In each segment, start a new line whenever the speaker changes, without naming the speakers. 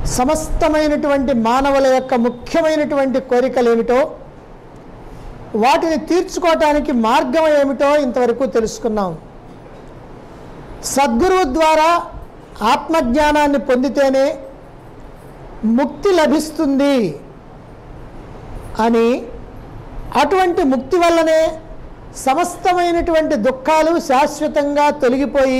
సమస్తమైనటువంటి మానవుల యొక్క ముఖ్యమైనటువంటి కోరికలు ఏమిటో వాటిని తీర్చుకోవటానికి మార్గం ఏమిటో ఇంతవరకు తెలుసుకున్నాం సద్గురువు ద్వారా ఆత్మజ్ఞానాన్ని పొందితేనే ముక్తి లభిస్తుంది అని అటువంటి ముక్తి వల్లనే సమస్తమైనటువంటి దుఃఖాలు శాశ్వతంగా తొలగిపోయి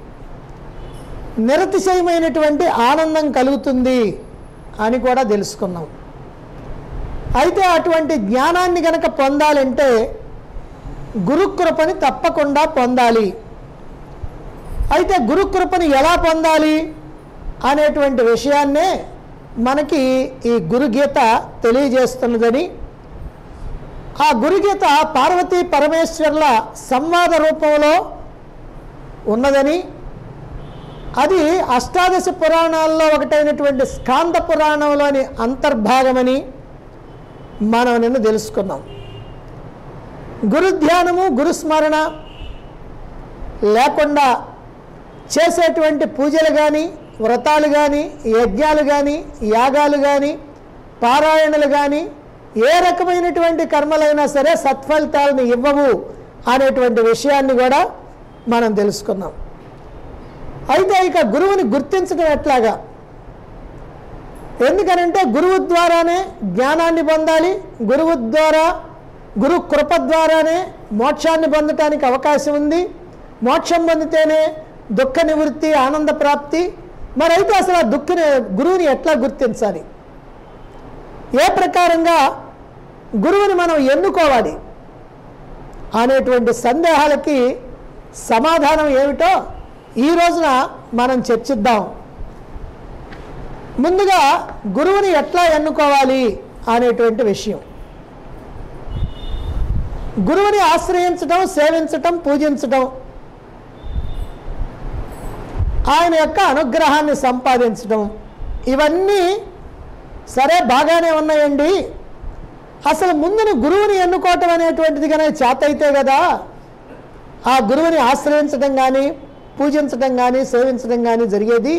నిరతిశయమైనటువంటి ఆనందం కలుగుతుంది అని కూడా తెలుసుకున్నాం అయితే అటువంటి జ్ఞానాన్ని గనక పొందాలంటే గురుకృపని తప్పకుండా పొందాలి అయితే గురుకృపని ఎలా పొందాలి అనేటువంటి విషయాన్నే మనకి ఈ గురుగీత తెలియజేస్తున్నదని ఆ గురుగీత పార్వతీ పరమేశ్వర్ల సంవాద రూపంలో ఉన్నదని అది అష్టాదశ పురాణాల్లో ఒకటైనటువంటి స్కాంద పురాణంలోని అంతర్భాగమని మనం నిన్ను తెలుసుకున్నాం గురు ధ్యానము గురుస్మరణ లేకుండా చేసేటువంటి పూజలు కానీ వ్రతాలు కానీ యజ్ఞాలు కానీ యాగాలు కానీ పారాయణలు కానీ ఏ రకమైనటువంటి కర్మలైనా సరే సత్ఫలితాలను ఇవ్వవు అనేటువంటి విషయాన్ని కూడా మనం తెలుసుకున్నాం అయితే ఇక గురువుని గుర్తించడం ఎట్లాగా ఎందుకనంటే గురువు ద్వారానే జ్ఞానాన్ని పొందాలి గురువు ద్వారా గురు కృప ద్వారానే మోక్షాన్ని పొందటానికి అవకాశం ఉంది మోక్షం పొందితేనే దుఃఖ నివృత్తి ఆనంద ప్రాప్తి మరైతే అసలు ఆ దుఃఖని గురువుని ఎట్లా గుర్తించాలి ఏ ప్రకారంగా గురువుని మనం ఎన్నుకోవాలి అనేటువంటి సందేహాలకి సమాధానం ఏమిటో ఈ రోజున మనం చర్చిద్దాం ముందుగా గురువుని ఎట్లా ఎన్నుకోవాలి అనేటువంటి విషయం గురువుని ఆశ్రయించడం సేవించటం పూజించటం ఆయన యొక్క అనుగ్రహాన్ని సంపాదించడం ఇవన్నీ సరే బాగానే ఉన్నాయండి అసలు ముందుని గురువుని ఎన్నుకోవటం అనేటువంటిది కనుక చేత అయితే కదా ఆ గురువుని ఆశ్రయించడం కానీ పూజించడం కానీ సేవించడం కానీ జరిగేది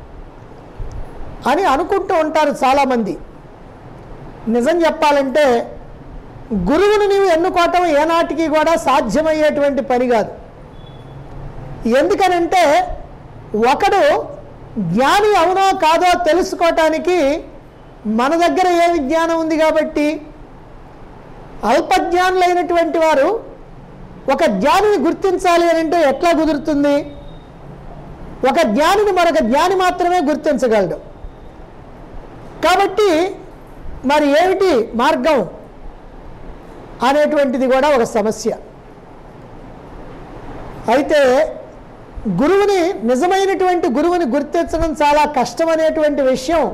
అని అనుకుంటూ ఉంటారు చాలామంది నిజం చెప్పాలంటే గురువుని నీవు ఎన్నుకోవటం ఏనాటికి కూడా సాధ్యమయ్యేటువంటి పని కాదు ఎందుకనంటే ఒకడు జ్ఞాని అవునో కాదో తెలుసుకోవటానికి మన దగ్గర ఏ విజ్ఞానం ఉంది కాబట్టి అల్పజ్ఞానులైనటువంటి వారు ఒక జ్ఞానిని గుర్తించాలి అని అంటే ఎట్లా కుదురుతుంది ఒక జ్ఞానిని మరొక జ్ఞాని మాత్రమే గుర్తించగలడు కాబట్టి మరి ఏమిటి మార్గం అనేటువంటిది కూడా ఒక సమస్య అయితే గురువుని నిజమైనటువంటి గురువుని గుర్తించడం చాలా కష్టం అనేటువంటి విషయం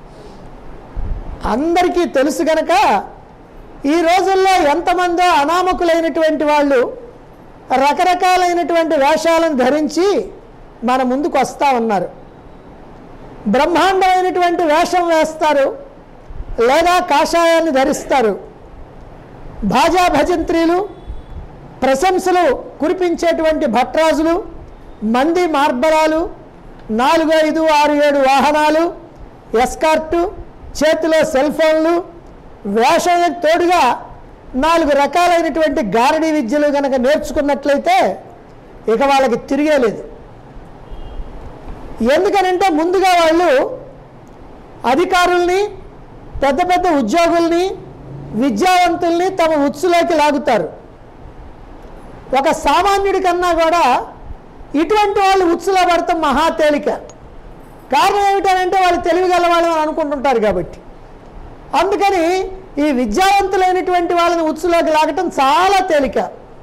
అందరికీ తెలుసు గనక ఈ రోజుల్లో ఎంతమందో అనామకులైనటువంటి వాళ్ళు రకరకాలైనటువంటి వేషాలను ధరించి మన ముందుకు వస్తూ ఉన్నారు బ్రహ్మాండమైనటువంటి వేషం వేస్తారు లేదా కాషాయాన్ని ధరిస్తారు భాజా భజంత్రీలు ప్రశంసలు కురిపించేటువంటి భట్రాజులు మంది మార్బలాలు నాలుగు ఐదు ఆరు ఏడు వాహనాలు ఎస్కార్టు చేతిలో సెల్ ఫోన్లు వేషాలకు తోడుగా నాలుగు రకాలైనటువంటి గారడీ విద్యలు కనుక నేర్చుకున్నట్లయితే ఇక వాళ్ళకి తిరిగే లేదు ఎందుకనంటే ముందుగా వాళ్ళు అధికారుల్ని పెద్ద పెద్ద ఉద్యోగుల్ని విద్యావంతుల్ని తమ ఉచ్చులోకి లాగుతారు ఒక సామాన్యుడి కన్నా కూడా ఇటువంటి వాళ్ళు ఉచ్చులో పడతాం మహా తేలిక కారణం ఏమిటనంటే వాళ్ళు తెలివిగల వాళ్ళు అని అనుకుంటుంటారు కాబట్టి అందుకని ఈ విద్యావంతులైనటువంటి వాళ్ళని ఉచ్చులోకి లాగటం చాలా తేలిక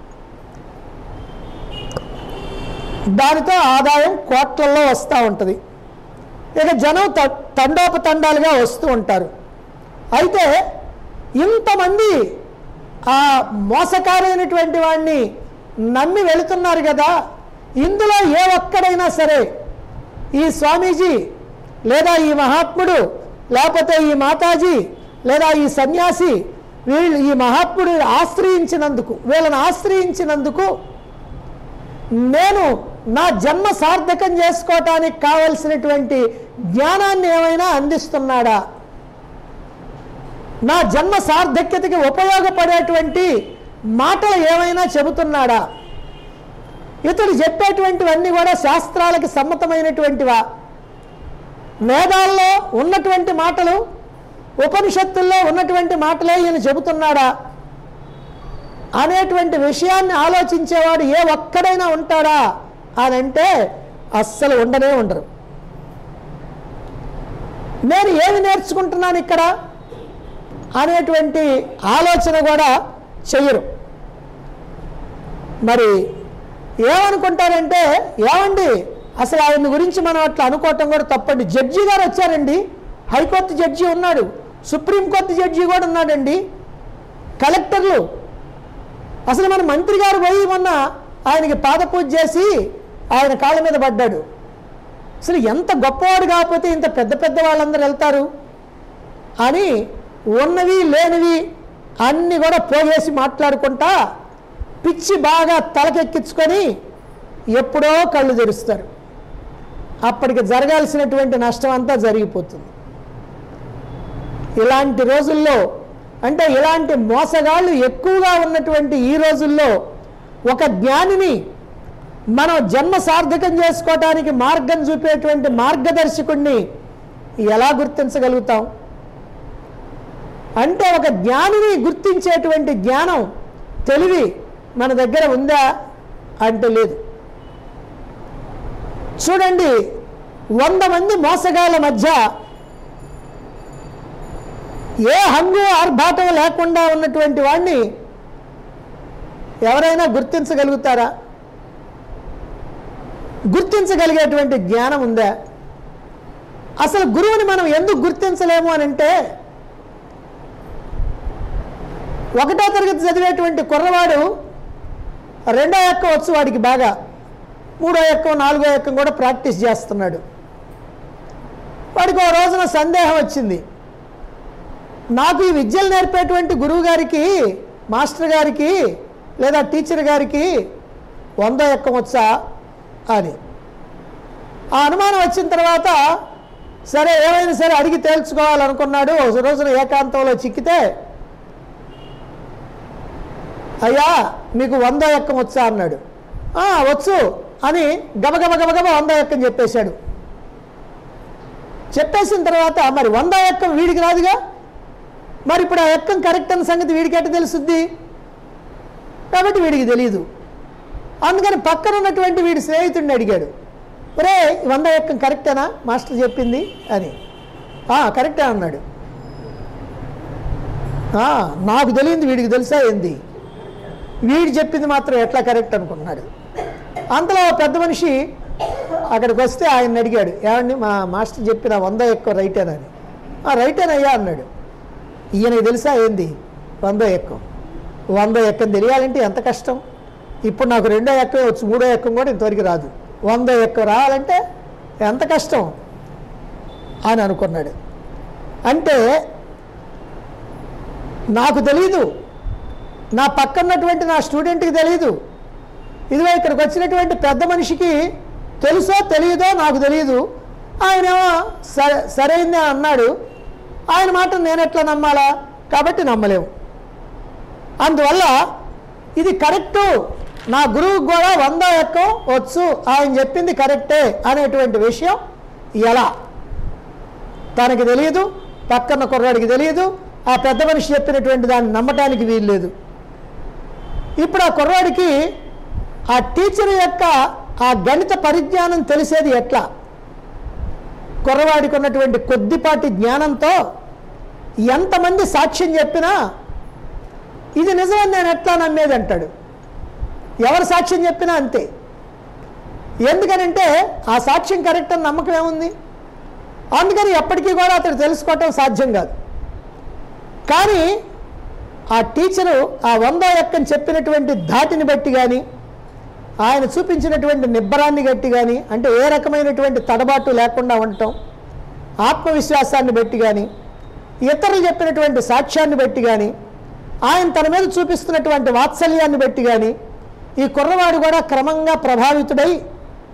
దానితో ఆదాయం కోట్లల్లో వస్తూ ఉంటుంది ఇక జనం త తండోపతండాలుగా వస్తూ ఉంటారు అయితే ఇంతమంది ఆ మోసకారైనటువంటి వాడిని నమ్మి వెళుతున్నారు కదా ఇందులో ఏ ఒక్కడైనా సరే ఈ స్వామీజీ లేదా ఈ మహాత్ముడు లేకపోతే ఈ మాతాజీ లేదా ఈ సన్యాసి వీళ్ళు ఈ మహాత్ముడు ఆశ్రయించినందుకు వీళ్ళని ఆశ్రయించినందుకు నేను నా జన్మ సార్థకం చేసుకోవటానికి కావలసినటువంటి జ్ఞానాన్ని ఏమైనా అందిస్తున్నాడా నా జన్మ సార్థక్యతకి ఉపయోగపడేటువంటి మాటలు ఏమైనా చెబుతున్నాడా ఇతడు చెప్పేటువంటివన్నీ కూడా శాస్త్రాలకి సమ్మతమైనటువంటివా వేదాల్లో ఉన్నటువంటి మాటలు ఉపనిషత్తుల్లో ఉన్నటువంటి మాటలే ఈయన చెబుతున్నాడా అనేటువంటి విషయాన్ని ఆలోచించేవాడు ఏ ఒక్కడైనా ఉంటాడా అని అంటే అస్సలు ఉండనే ఉండరు నేను ఏమి నేర్చుకుంటున్నాను ఇక్కడ అనేటువంటి ఆలోచన కూడా చెయ్యరు మరి ఏమనుకుంటారంటే ఏమండి అసలు ఆయన గురించి మనం అట్లా అనుకోవటం కూడా తప్పండి జడ్జి గారు వచ్చారండి హైకోర్టు జడ్జి ఉన్నాడు సుప్రీంకోర్టు జడ్జి కూడా ఉన్నాడండి కలెక్టర్లు అసలు మన మంత్రి గారు పోయి మొన్న ఆయనకి పాదపూజ చేసి ఆయన కాళ్ళ మీద పడ్డాడు అసలు ఎంత గొప్పవాడు కాకపోతే ఇంత పెద్ద పెద్ద వాళ్ళందరూ వెళ్తారు అని ఉన్నవి లేనివి అన్నీ కూడా పోగేసి మాట్లాడుకుంటా పిచ్చి బాగా తలకెక్కించుకొని ఎప్పుడో కళ్ళు తెరుస్తారు అప్పటికి జరగాల్సినటువంటి నష్టం అంతా జరిగిపోతుంది ఇలాంటి రోజుల్లో అంటే ఇలాంటి మోసగాళ్ళు ఎక్కువగా ఉన్నటువంటి ఈ రోజుల్లో ఒక జ్ఞానిని మనం జన్మ సార్థకం చేసుకోవటానికి మార్గం చూపేటువంటి మార్గదర్శకుడిని ఎలా గుర్తించగలుగుతాం అంటే ఒక జ్ఞానిని గుర్తించేటువంటి జ్ఞానం తెలివి మన దగ్గర ఉందా అంటే లేదు చూడండి వంద మంది మోసగాళ్ళ మధ్య ఏ హంగు ఆర్భాటం లేకుండా ఉన్నటువంటి వాడిని ఎవరైనా గుర్తించగలుగుతారా గుర్తించగలిగేటువంటి జ్ఞానం ఉందా అసలు గురువుని మనం ఎందుకు గుర్తించలేము అని అంటే ఒకటో తరగతి చదివేటువంటి కుర్రవాడు రెండో ఎక్క వచ్చు వాడికి బాగా మూడో ఎక్కం నాలుగో ఎక్కం కూడా ప్రాక్టీస్ చేస్తున్నాడు వాడికి ఓ రోజున సందేహం వచ్చింది నాకు ఈ విద్యలు నేర్పేటువంటి గురువు గారికి మాస్టర్ గారికి లేదా టీచర్ గారికి వందో ఎక్కం వచ్చా అని ఆ అనుమానం వచ్చిన తర్వాత సరే ఏమైనా సరే అడిగి తేల్చుకోవాలనుకున్నాడు ఒక రోజున ఏకాంతంలో చిక్కితే అయ్యా మీకు వంద ఎక్కం వచ్చా అన్నాడు "ఆ, వచ్చు అని గబగబ గబగబ వంద ఎక్కం చెప్పేశాడు చెప్పేసిన తర్వాత మరి వంద ఎక్కం వీడికి రాదుగా మరి ఇప్పుడు ఆ ఎక్కం కరెక్ట్ అన్న సంగతి వీడికి ఎట్ట తెలుసుద్ది కాబట్టి వీడికి తెలియదు అందుకని పక్కన ఉన్నటువంటి వీడి స్నేహితుడిని అడిగాడు ఒరే ఈ వంద ఎక్కం కరెక్టేనా మాస్టర్ చెప్పింది అని "ఆ, కరెక్టే అన్నాడు "ఆ, నాకు తెలియంది వీడికి తెలుసా ఏంది వీడు చెప్పింది మాత్రం ఎట్లా కరెక్ట్ అనుకున్నాడు అంతలో ఓ పెద్ద మనిషి అక్కడికి వస్తే ఆయన అడిగాడు ఏమండి మా మాస్టర్ చెప్పిన వంద ఎక్కువ రైటేనని "ఆ, రైటేనయ్యా అన్నాడు ఈయనకి తెలుసా ఏంది వంద ఎక్కం వంద ఎక్కం తెలియాలంటే ఎంత కష్టం ఇప్పుడు నాకు రెండో ఎక్కం వచ్చు మూడో ఎక్కం కూడా ఇంతవరకు రాదు వంద ఎక్కం రావాలంటే ఎంత కష్టం అని అనుకున్నాడు అంటే నాకు తెలీదు నా పక్కన్నటువంటి నా స్టూడెంట్కి తెలియదు ఇదిగో ఇక్కడికి వచ్చినటువంటి పెద్ద మనిషికి తెలుసో తెలియదో నాకు తెలియదు ఆయనేమో సరే సరైందే అన్నాడు ఆయన మాట నేను ఎట్లా నమ్మాలా కాబట్టి నమ్మలేము అందువల్ల ఇది కరెక్టు నా గురువుకు కూడా వంద ఎక్కం వచ్చు ఆయన చెప్పింది కరెక్టే అనేటువంటి విషయం ఎలా తనకి తెలియదు పక్కన కుర్రాడికి తెలియదు ఆ పెద్ద మనిషి చెప్పినటువంటి దాన్ని నమ్మటానికి వీలు లేదు ఇప్పుడు ఆ కుర్రాడికి ఆ టీచర్ యొక్క ఆ గణిత పరిజ్ఞానం తెలిసేది ఎట్లా కుర్రవాడికి ఉన్నటువంటి కొద్దిపాటి జ్ఞానంతో ఎంతమంది సాక్ష్యం చెప్పినా ఇది నిజమని నేను ఎట్లా నమ్మేది అంటాడు ఎవరు సాక్ష్యం చెప్పినా అంతే ఎందుకనంటే ఆ సాక్ష్యం కరెక్ట్ అని నమ్మకం ఏముంది అందుకని ఎప్పటికీ కూడా అతడు తెలుసుకోవటం సాధ్యం కాదు కానీ ఆ టీచరు ఆ వంద ఎక్కని చెప్పినటువంటి ధాటిని బట్టి కానీ ఆయన చూపించినటువంటి నిబ్బరాన్ని గట్టి కానీ అంటే ఏ రకమైనటువంటి తడబాటు లేకుండా ఉండటం ఆత్మవిశ్వాసాన్ని బట్టి కానీ ఇతరులు చెప్పినటువంటి సాక్ష్యాన్ని బట్టి కానీ ఆయన తన మీద చూపిస్తున్నటువంటి వాత్సల్యాన్ని బట్టి కానీ ఈ కుర్రవాడు కూడా క్రమంగా ప్రభావితుడై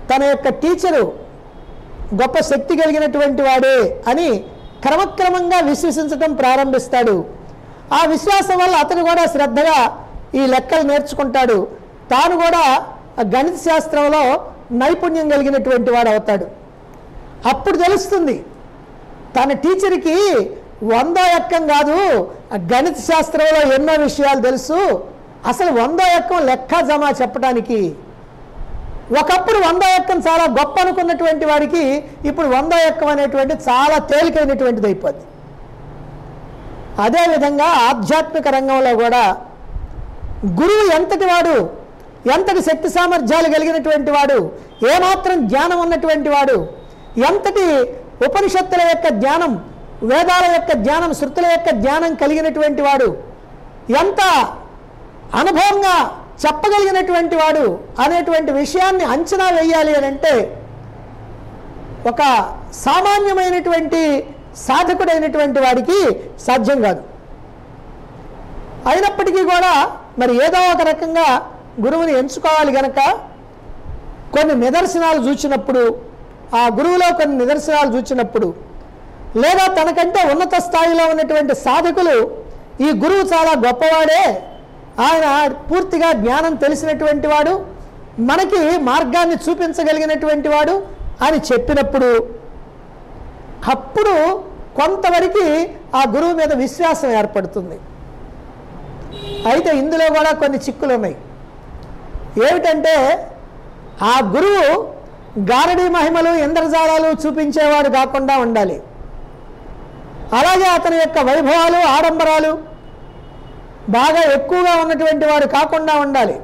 తన యొక్క టీచరు గొప్ప శక్తి కలిగినటువంటి వాడే అని క్రమక్రమంగా విశ్వసించడం ప్రారంభిస్తాడు ఆ విశ్వాసం వల్ల అతను కూడా శ్రద్ధగా ఈ లెక్కలు నేర్చుకుంటాడు తాను కూడా ఆ గణిత శాస్త్రంలో నైపుణ్యం కలిగినటువంటి వాడు అవుతాడు అప్పుడు తెలుస్తుంది తన టీచర్కి వందో ఎక్కం కాదు ఆ గణిత శాస్త్రంలో ఎన్నో విషయాలు తెలుసు అసలు వందో ఎక్కం లెక్క జమా చెప్పడానికి ఒకప్పుడు వందో ఎక్కం చాలా గొప్ప అనుకున్నటువంటి వాడికి ఇప్పుడు వందో ఎక్కం అనేటువంటి చాలా తేలికైనటువంటిది అయిపోద్ది అదేవిధంగా ఆధ్యాత్మిక రంగంలో కూడా గురువు ఎంతటి వాడు ఎంతటి శక్తి సామర్థ్యాలు కలిగినటువంటి వాడు ఏమాత్రం జ్ఞానం ఉన్నటువంటి వాడు ఎంతటి ఉపనిషత్తుల యొక్క జ్ఞానం వేదాల యొక్క జ్ఞానం శృతుల యొక్క జ్ఞానం కలిగినటువంటి వాడు ఎంత అనుభవంగా చెప్పగలిగినటువంటి వాడు అనేటువంటి విషయాన్ని అంచనా వేయాలి అని అంటే ఒక సామాన్యమైనటువంటి సాధకుడైనటువంటి వాడికి సాధ్యం కాదు అయినప్పటికీ కూడా మరి ఏదో ఒక రకంగా గురువుని ఎంచుకోవాలి గనక కొన్ని నిదర్శనాలు చూచినప్పుడు ఆ గురువులో కొన్ని నిదర్శనాలు చూచినప్పుడు లేదా తనకంటే ఉన్నత స్థాయిలో ఉన్నటువంటి సాధకులు ఈ గురువు చాలా గొప్పవాడే ఆయన పూర్తిగా జ్ఞానం తెలిసినటువంటి వాడు మనకి మార్గాన్ని చూపించగలిగినటువంటి వాడు అని చెప్పినప్పుడు అప్పుడు కొంతవరకు ఆ గురువు మీద విశ్వాసం ఏర్పడుతుంది అయితే ఇందులో కూడా కొన్ని చిక్కులు ఉన్నాయి ఏమిటంటే ఆ గురువు గారడీ మహిమలు ఇంద్రజాలాలు చూపించేవాడు కాకుండా ఉండాలి అలాగే అతని యొక్క వైభవాలు ఆడంబరాలు బాగా ఎక్కువగా ఉన్నటువంటి వాడు కాకుండా ఉండాలి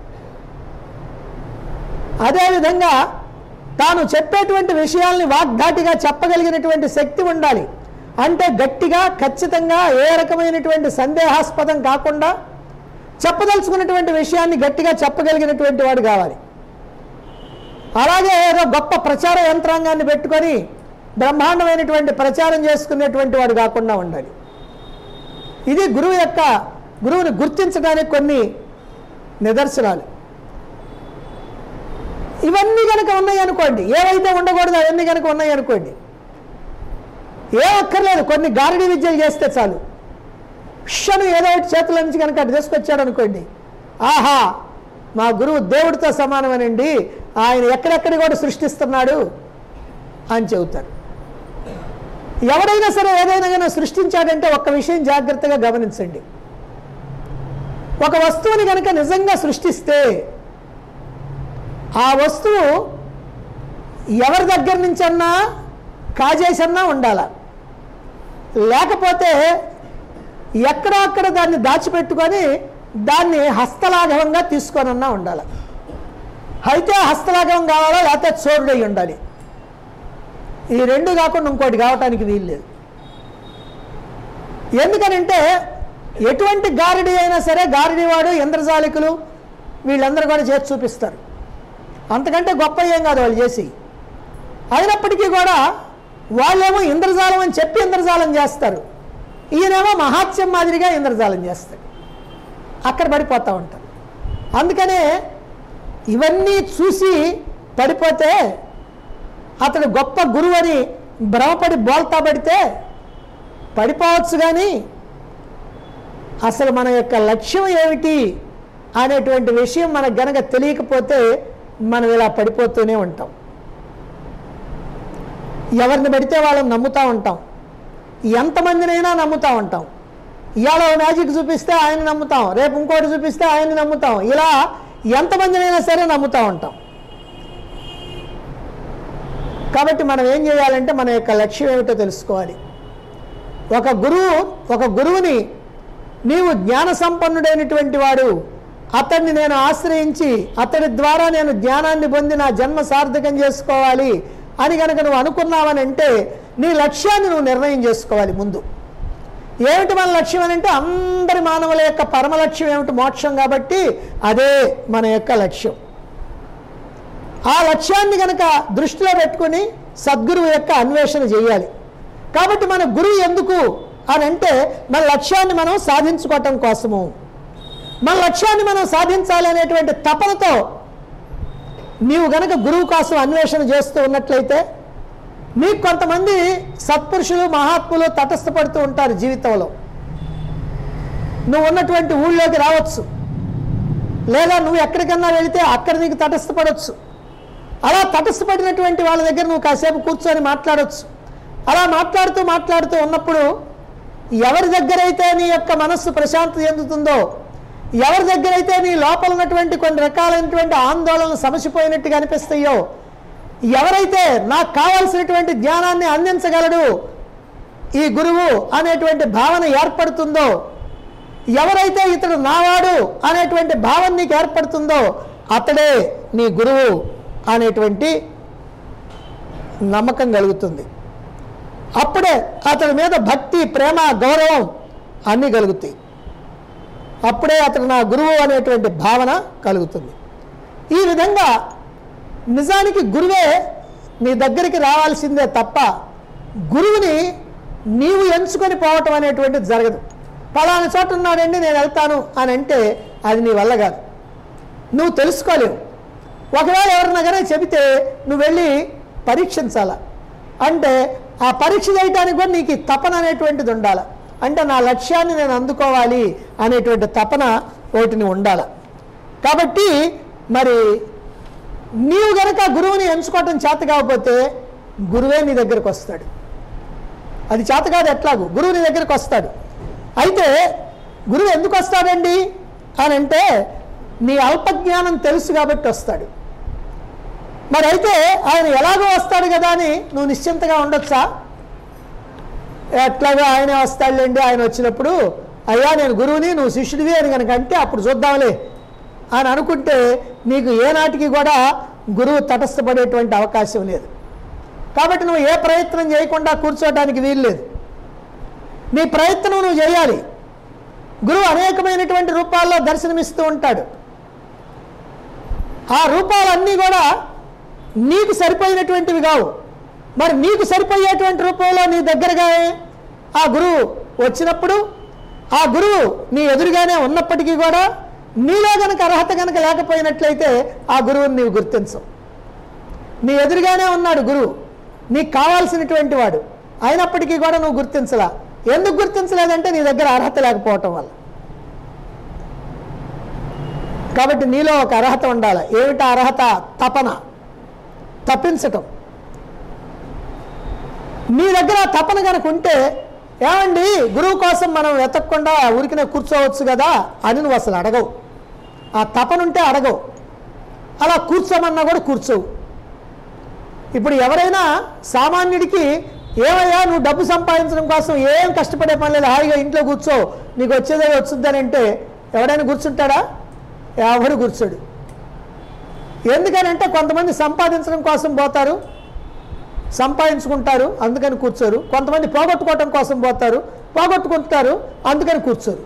అదేవిధంగా తాను చెప్పేటువంటి విషయాల్ని వాగ్దాటిగా చెప్పగలిగినటువంటి శక్తి ఉండాలి అంటే గట్టిగా ఖచ్చితంగా ఏ రకమైనటువంటి సందేహాస్పదం కాకుండా చెప్పదలుచుకున్నటువంటి విషయాన్ని గట్టిగా చెప్పగలిగినటువంటి వాడు కావాలి అలాగే ఏదో గొప్ప ప్రచార యంత్రాంగాన్ని పెట్టుకొని బ్రహ్మాండమైనటువంటి ప్రచారం చేసుకునేటువంటి వాడు కాకుండా ఉండాలి ఇది గురువు యొక్క గురువుని గుర్తించడానికి కొన్ని నిదర్శనాలు ఇవన్నీ కనుక ఉన్నాయి అనుకోండి ఏవైతే ఉండకూడదు అవన్నీ కనుక ఉన్నాయి అనుకోండి ఏ అక్కర్లేదు కొన్ని గారడీ విద్యలు చేస్తే చాలు క్షణం ఏదో ఒకటి చేతుల నుంచి కనుక అటు తీసుకొచ్చాడు అనుకోండి ఆహా మా గురువు దేవుడితో సమానమనండి ఆయన ఎక్కడెక్కడి కూడా సృష్టిస్తున్నాడు అని చెబుతారు ఎవడైనా సరే ఏదైనా కానీ సృష్టించాడంటే ఒక్క విషయం జాగ్రత్తగా గమనించండి ఒక వస్తువుని కనుక నిజంగా సృష్టిస్తే ఆ వస్తువు ఎవరి దగ్గర నుంచన్నా కాజేసన్నా ఉండాల లేకపోతే ఎక్కడో అక్కడ దాన్ని దాచిపెట్టుకొని దాన్ని హస్తలాఘవంగా తీసుకొనన్నా ఉండాలి అయితే హస్తలాఘవం కావాలా లేకపోతే చోరుడై ఉండాలి ఈ రెండు కాకుండా ఇంకోటి కావటానికి వీలు లేదు ఎందుకనంటే ఎటువంటి గారడి అయినా సరే గారడి వాడు ఇంద్రజాలికులు వీళ్ళందరూ కూడా చేసి చూపిస్తారు అంతకంటే గొప్ప ఏం కాదు వాళ్ళు చేసి అయినప్పటికీ కూడా వాళ్ళేమో ఇంద్రజాలం అని చెప్పి ఇంద్రజాలం చేస్తారు ఈయనేమో మహాత్స్యం మాదిరిగా ఇంద్రజాలం చేస్తాడు అక్కడ పడిపోతూ ఉంటారు అందుకనే ఇవన్నీ చూసి పడిపోతే అతడు గొప్ప గురువు అని భ్రమపడి బోల్తా పడితే పడిపోవచ్చు కానీ అసలు మన యొక్క లక్ష్యం ఏమిటి అనేటువంటి విషయం మనకు గనక తెలియకపోతే మనం ఇలా పడిపోతూనే ఉంటాం ఎవరిని పడితే వాళ్ళని నమ్ముతూ ఉంటాం ఎంతమందినైనా నమ్ముతూ ఉంటాం ఇవాళ ఓ మ్యాజిక్ చూపిస్తే ఆయన నమ్ముతాం రేపు ఇంకోటి చూపిస్తే ఆయన నమ్ముతాం ఇలా ఎంతమందినైనా సరే నమ్ముతూ ఉంటాం కాబట్టి మనం ఏం చేయాలంటే మన యొక్క లక్ష్యం ఏమిటో తెలుసుకోవాలి ఒక గురువు ఒక గురువుని నీవు జ్ఞాన సంపన్నుడైనటువంటి వాడు అతన్ని నేను ఆశ్రయించి అతడి ద్వారా నేను జ్ఞానాన్ని పొంది నా జన్మ సార్థకం చేసుకోవాలి అని కనుక నువ్వు అనుకున్నావని అంటే నీ లక్ష్యాన్ని నువ్వు నిర్ణయం చేసుకోవాలి ముందు ఏమిటి మన లక్ష్యం అని అంటే అందరి మానవుల యొక్క పరమ లక్ష్యం ఏమిటి మోక్షం కాబట్టి అదే మన యొక్క లక్ష్యం ఆ లక్ష్యాన్ని కనుక దృష్టిలో పెట్టుకుని సద్గురువు యొక్క అన్వేషణ చేయాలి కాబట్టి మన గురువు ఎందుకు అని అంటే మన లక్ష్యాన్ని మనం సాధించుకోవటం కోసము మన లక్ష్యాన్ని మనం సాధించాలి అనేటువంటి తపనతో నీవు గనక గురువు కోసం అన్వేషణ చేస్తూ ఉన్నట్లయితే నీకు కొంతమంది సత్పురుషులు మహాత్ములు తటస్థపడుతూ ఉంటారు జీవితంలో నువ్వు ఉన్నటువంటి ఊళ్ళోకి రావచ్చు లేదా నువ్వు ఎక్కడికన్నా వెళితే అక్కడ నీకు తటస్థపడవచ్చు అలా తటస్థపడినటువంటి వాళ్ళ దగ్గర నువ్వు కాసేపు కూర్చొని మాట్లాడవచ్చు అలా మాట్లాడుతూ మాట్లాడుతూ ఉన్నప్పుడు ఎవరి దగ్గరైతే నీ యొక్క మనస్సు ప్రశాంతత చెందుతుందో ఎవరి దగ్గరైతే నీ లోపల ఉన్నటువంటి కొన్ని రకాలైనటువంటి ఆందోళనలు సమసిపోయినట్టుగా అనిపిస్తాయో ఎవరైతే నాకు కావాల్సినటువంటి జ్ఞానాన్ని అందించగలడు ఈ గురువు అనేటువంటి భావన ఏర్పడుతుందో ఎవరైతే ఇతడు నావాడు అనేటువంటి భావన నీకు ఏర్పడుతుందో అతడే నీ గురువు అనేటువంటి నమ్మకం కలుగుతుంది అప్పుడే అతడి మీద భక్తి ప్రేమ గౌరవం అన్నీ కలుగుతాయి అప్పుడే అతడు నా గురువు అనేటువంటి భావన కలుగుతుంది ఈ విధంగా నిజానికి గురువే నీ దగ్గరికి రావాల్సిందే తప్ప గురువుని నీవు ఎంచుకొని పోవటం అనేటువంటిది జరగదు పలానా చోట ఉన్నాడండి నేను వెళ్తాను అని అంటే అది నీ వల్ల కాదు నువ్వు తెలుసుకోలేవు ఒకవేళ ఎవరిన కానీ చెబితే నువ్వు వెళ్ళి పరీక్షించాల అంటే ఆ పరీక్ష చేయడానికి కూడా నీకు ఈ తపన అనేటువంటిది ఉండాలి అంటే నా లక్ష్యాన్ని నేను అందుకోవాలి అనేటువంటి తపన ఒకటిని ఉండాల కాబట్టి మరి నీవు గనక గురువుని ఎంచుకోవటం చేత కాకపోతే గురువే నీ దగ్గరకు వస్తాడు అది చేత కాదు ఎట్లాగూ గురువు నీ దగ్గరకు వస్తాడు అయితే గురువు ఎందుకు వస్తాడండి అని అంటే నీ అల్పజ్ఞానం తెలుసు కాబట్టి వస్తాడు మరి అయితే ఆయన ఎలాగో వస్తాడు కదా అని నువ్వు నిశ్చింతగా ఉండొచ్చా ఎట్లాగో ఆయనే వస్తాడులేండి ఆయన వచ్చినప్పుడు అయ్యా నేను గురువుని నువ్వు శిష్యుడివి అని కనుక అంటే అప్పుడు చూద్దాంలే అని అనుకుంటే నీకు ఏనాటికి కూడా గురువు తటస్థపడేటువంటి అవకాశం లేదు కాబట్టి నువ్వు ఏ ప్రయత్నం చేయకుండా కూర్చోవడానికి వీల్లేదు నీ ప్రయత్నం నువ్వు చేయాలి గురువు అనేకమైనటువంటి రూపాల్లో దర్శనమిస్తూ ఉంటాడు ఆ రూపాలన్నీ కూడా నీకు సరిపోయినటువంటివి కావు మరి నీకు సరిపోయేటువంటి రూపంలో నీ దగ్గరగా ఆ గురువు వచ్చినప్పుడు ఆ గురువు నీ ఎదురుగానే ఉన్నప్పటికీ కూడా నీలో గనక అర్హత గనక లేకపోయినట్లయితే ఆ గురువుని నీవు గుర్తించవు నీ ఎదురుగానే ఉన్నాడు గురువు నీకు కావాల్సినటువంటి వాడు అయినప్పటికీ కూడా నువ్వు గుర్తించలా ఎందుకు గుర్తించలేదంటే నీ దగ్గర అర్హత లేకపోవటం వల్ల కాబట్టి నీలో ఒక అర్హత ఉండాలి ఏమిటా అర్హత తపన తప్పించటం నీ దగ్గర ఆ తపన కనుక ఉంటే ఏమండి గురువు కోసం మనం వెతకకుండా ఊరికినే కూర్చోవచ్చు కదా అని నువ్వు అసలు అడగవు ఆ తపన ఉంటే అడగవు అలా కూర్చోమన్నా కూడా కూర్చోవు ఇప్పుడు ఎవరైనా సామాన్యుడికి ఏమయ్యా నువ్వు డబ్బు సంపాదించడం కోసం ఏం కష్టపడే పని లేదు హాయిగా ఇంట్లో కూర్చో నీకు వచ్చేదే వచ్చుద్దని అంటే ఎవడైనా కూర్చుంటాడా ఎవరు కూర్చోడు ఎందుకనంటే కొంతమంది సంపాదించడం కోసం పోతారు సంపాదించుకుంటారు అందుకని కూర్చోరు కొంతమంది పోగొట్టుకోవటం కోసం పోతారు పోగొట్టుకుంటారు అందుకని కూర్చోరు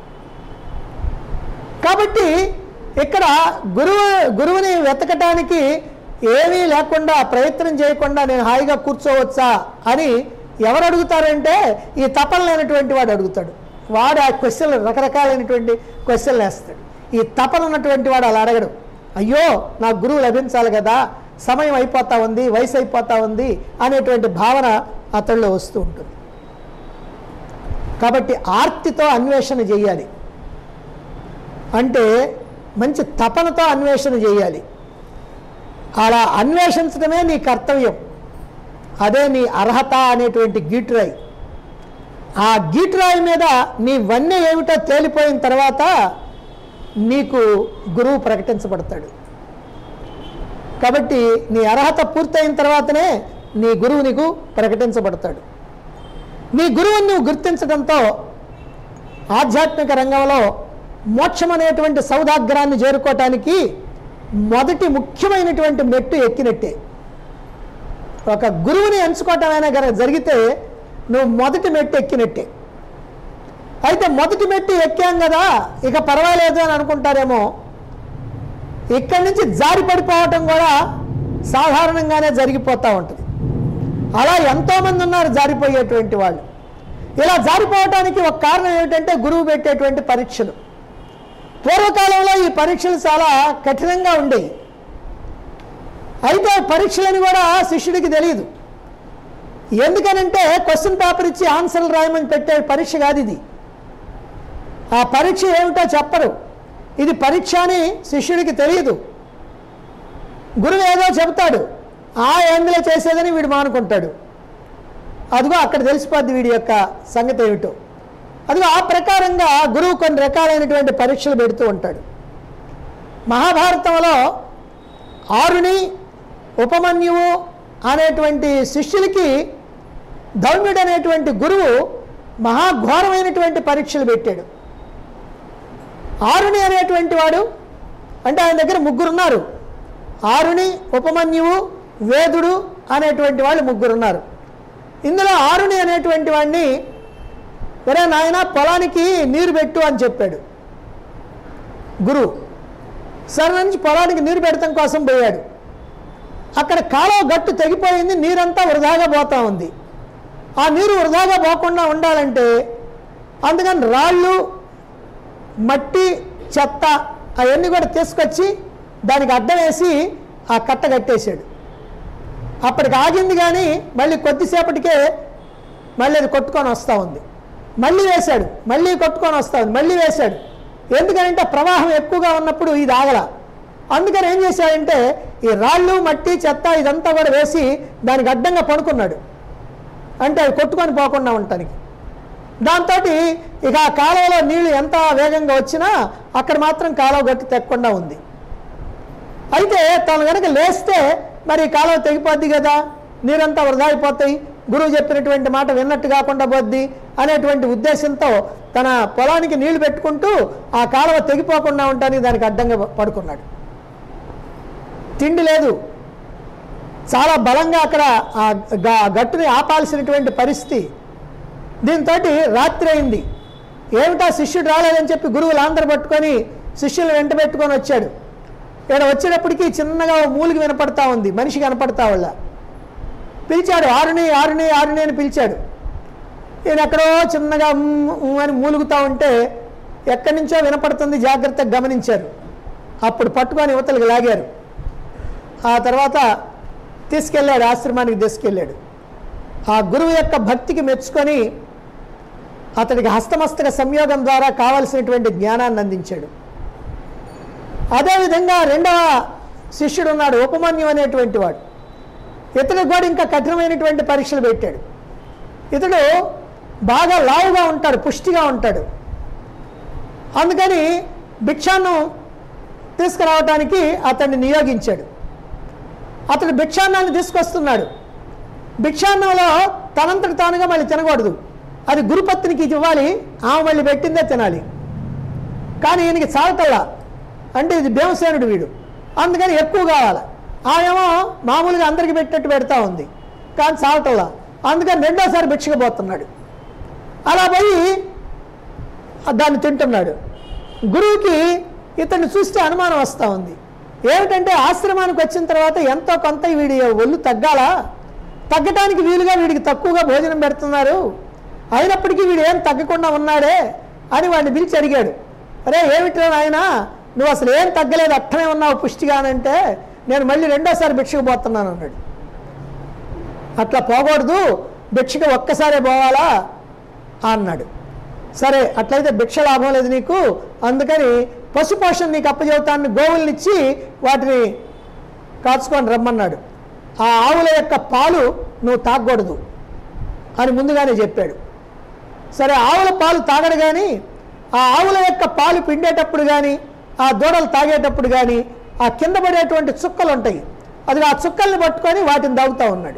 కాబట్టి ఇక్కడ గురువు గురువుని వెతకటానికి ఏమీ లేకుండా ప్రయత్నం చేయకుండా నేను హాయిగా కూర్చోవచ్చా అని ఎవరు అడుగుతారంటే ఈ తపన లేనటువంటి వాడు అడుగుతాడు వాడు ఆ క్వశ్చన్లు రకరకాలైనటువంటి క్వశ్చన్లు వేస్తాడు ఈ తపన ఉన్నటువంటి వాడు అలా అడగడు అయ్యో నాకు గురువు లభించాలి కదా సమయం అయిపోతా ఉంది వయసు అయిపోతా ఉంది అనేటువంటి భావన అతడిలో వస్తూ ఉంటుంది కాబట్టి ఆర్తితో అన్వేషణ చేయాలి అంటే మంచి తపనతో అన్వేషణ చేయాలి అలా అన్వేషించడమే నీ కర్తవ్యం అదే నీ అర్హత అనేటువంటి గీటురాయి ఆ గీటురాయి మీద నీ వన్నె ఏమిటో తేలిపోయిన తర్వాత నీకు గురువు ప్రకటించబడతాడు కాబట్టి నీ అర్హత పూర్తయిన తర్వాతనే నీ గురువు నీకు ప్రకటించబడతాడు నీ గురువుని నువ్వు గుర్తించడంతో ఆధ్యాత్మిక రంగంలో మోక్షం అనేటువంటి సౌదాగ్రాన్ని చేరుకోవటానికి మొదటి ముఖ్యమైనటువంటి మెట్టు ఎక్కినట్టే ఒక గురువుని ఎంచుకోవటమైనా కనుక జరిగితే నువ్వు మొదటి మెట్టు ఎక్కినట్టే అయితే మొదటి మెట్టు ఎక్కాం కదా ఇక పర్వాలేదు అని అనుకుంటారేమో ఇక్కడి నుంచి జారి పడిపోవటం కూడా సాధారణంగానే జరిగిపోతూ ఉంటుంది అలా ఎంతోమంది ఉన్నారు జారిపోయేటువంటి వాళ్ళు ఇలా జారిపోవటానికి ఒక కారణం ఏమిటంటే గురువు పెట్టేటువంటి పరీక్షలు పూర్వకాలంలో ఈ పరీక్షలు చాలా కఠినంగా ఉండేవి అయితే పరీక్షలని కూడా శిష్యుడికి తెలియదు ఎందుకనంటే క్వశ్చన్ పేపర్ ఇచ్చి ఆన్సర్లు రాయమని పెట్టే పరీక్ష కాదు ఇది ఆ పరీక్ష ఏమిటో చెప్పరు ఇది పరీక్ష అని శిష్యుడికి తెలియదు గురువు ఏదో చెబుతాడు ఆ యాంగిలే చేసేదని వీడు మానుకుంటాడు అదిగో అక్కడ తెలిసిపోద్ది వీడి యొక్క సంగతి ఏమిటో అదిగో ఆ ప్రకారంగా గురువు కొన్ని రకాలైనటువంటి పరీక్షలు పెడుతూ ఉంటాడు మహాభారతంలో ఆరుని ఉపమన్యువు అనేటువంటి శిష్యులకి ధౌమ్యుడు అనేటువంటి గురువు మహాఘోరమైనటువంటి పరీక్షలు పెట్టాడు ఆరుని అనేటువంటి వాడు అంటే ఆయన దగ్గర ముగ్గురు ఉన్నారు ఆరుని ఉపమన్యువు వేదుడు అనేటువంటి వాళ్ళు ముగ్గురు ఉన్నారు ఇందులో ఆరుని అనేటువంటి వాడిని ఒరే నాయన పొలానికి నీరు పెట్టు అని చెప్పాడు గురువు సరే నుంచి పొలానికి నీరు పెడతాం కోసం పోయాడు అక్కడ కాలువ గట్టు తెగిపోయింది నీరంతా వృధాగా పోతా ఉంది ఆ నీరు వృధాగా పోకుండా ఉండాలంటే అందుకని రాళ్ళు మట్టి చెత్త అవన్నీ కూడా తీసుకొచ్చి దానికి అడ్డం వేసి ఆ కట్ట కట్టేశాడు అప్పటికి ఆగింది కానీ మళ్ళీ కొద్దిసేపటికే మళ్ళీ అది కొట్టుకొని వస్తూ ఉంది మళ్ళీ వేశాడు మళ్ళీ కొట్టుకొని వస్తూ ఉంది మళ్ళీ వేశాడు ఎందుకంటే ప్రవాహం ఎక్కువగా ఉన్నప్పుడు ఇది ఆగల అందుకని ఏం చేశాడంటే ఈ రాళ్ళు మట్టి చెత్త ఇదంతా కూడా వేసి దానికి అడ్డంగా పడుకున్నాడు అంటే అవి కొట్టుకొని పోకుండా ఉండటానికి దాంతో ఇక ఆ కాలువలో నీళ్లు ఎంత వేగంగా వచ్చినా అక్కడ మాత్రం కాలువ గట్టి తెక్కకుండా ఉంది అయితే తను కనుక లేస్తే మరి ఈ కాలువ తెగిపోద్ది కదా నీరంతా వృధా అయిపోతాయి గురువు చెప్పినటువంటి మాట విన్నట్టు కాకుండా పోద్ది అనేటువంటి ఉద్దేశంతో తన పొలానికి నీళ్లు పెట్టుకుంటూ ఆ కాలువ తెగిపోకుండా ఉండటానికి దానికి అడ్డంగా పడుకున్నాడు తిండి లేదు చాలా బలంగా అక్కడ ఆ గ- గట్టుని ఆపాల్సినటువంటి పరిస్థితి దీంతో రాత్రి అయింది ఏమిటా శిష్యుడు రాలేదని చెప్పి గురువులు ఆంధ్ర పట్టుకొని శిష్యులు వెంట పెట్టుకొని వచ్చాడు ఇక్కడ వచ్చేటప్పటికి చిన్నగా ఓ మూలికి వినపడతా ఉంది మనిషి కనపడతా వాళ్ళ పిలిచాడు ఆరుని ఆరుని ఆరుని అని పిలిచాడు ఈయన ఎక్కడో చిన్నగా ఉమ్, ఉమ్ అని మూలుగుతూ ఉంటే ఎక్కడి నుంచో వినపడుతుంది జాగ్రత్తగా గమనించారు అప్పుడు పట్టుకొని యువతలకు లాగారు ఆ తర్వాత తీసుకెళ్ళాడు ఆశ్రమానికి తీసుకెళ్ళాడు ఆ గురువు యొక్క భక్తికి మెచ్చుకొని అతడికి హస్తమస్తక సంయోగం ద్వారా కావలసినటువంటి జ్ఞానాన్ని అందించాడు అదేవిధంగా రెండవ శిష్యుడు ఉన్నాడు ఉపమన్యు అనేటువంటి వాడు ఇతడికి కూడా ఇంకా కఠినమైనటువంటి పరీక్షలు పెట్టాడు ఇతడు బాగా లావుగా ఉంటాడు పుష్టిగా ఉంటాడు అందుకని భిక్షాన్నం తీసుకురావటానికి అతన్ని నియోగించాడు అతడు భిక్షాన్నాన్ని తీసుకొస్తున్నాడు భిక్షాన్నంలో తనంతట తానుగా మళ్ళీ తినకూడదు అది గురుపత్నికి ఇది ఇవ్వాలి ఆమె మళ్ళీ పెట్టిందే తినాలి కానీ ఈయనకి చాలతల్లా అంటే ఇది భీమసేనుడు వీడు అందుకని ఎక్కువ కావాలి ఆమెమో మామూలుగా అందరికి పెట్టినట్టు పెడతా ఉంది కానీ చాలతల్లా అందుకని రెండోసారి భిక్షకపోతున్నాడు అలా పోయి దాన్ని తింటున్నాడు గురువుకి ఇతన్ని చూస్తే అనుమానం వస్తూ ఉంది ఏమిటంటే ఆశ్రమానికి వచ్చిన తర్వాత ఎంతో కొంత వీడి ఒళ్ళు తగ్గాలా తగ్గటానికి వీలుగా వీడికి తక్కువగా భోజనం పెడుతున్నారు అయినప్పటికీ వీడు ఏం తగ్గకుండా ఉన్నాడే అని వాడిని పిలిచి అడిగాడు అరే ఏమిట్రా నాయన నువ్వు అసలు ఏం తగ్గలేదు అట్టనే ఉన్నావు పుష్టిగా అని అంటే నేను మళ్ళీ రెండోసారి భిక్షకు పోతున్నాను అన్నాడు అట్లా పోకూడదు భిక్షకు ఒక్కసారే పోవాలా అన్నాడు సరే అట్లయితే భిక్ష లాభం లేదు నీకు అందుకని పశుపోషణ నీకు అప్పచెబుతాన్ని గోవుల్ని ఇచ్చి వాటిని కాచుకొని రమ్మన్నాడు ఆ ఆవుల యొక్క పాలు నువ్వు తాగకూడదు అని ముందుగానే చెప్పాడు సరే ఆవుల పాలు తాగడు కానీ ఆ ఆవుల యొక్క పాలు పిండేటప్పుడు కానీ ఆ దూడలు తాగేటప్పుడు కానీ ఆ కింద పడేటువంటి చుక్కలు ఉంటాయి అది ఆ చుక్కల్ని పట్టుకొని వాటిని తాగుతూ ఉన్నాడు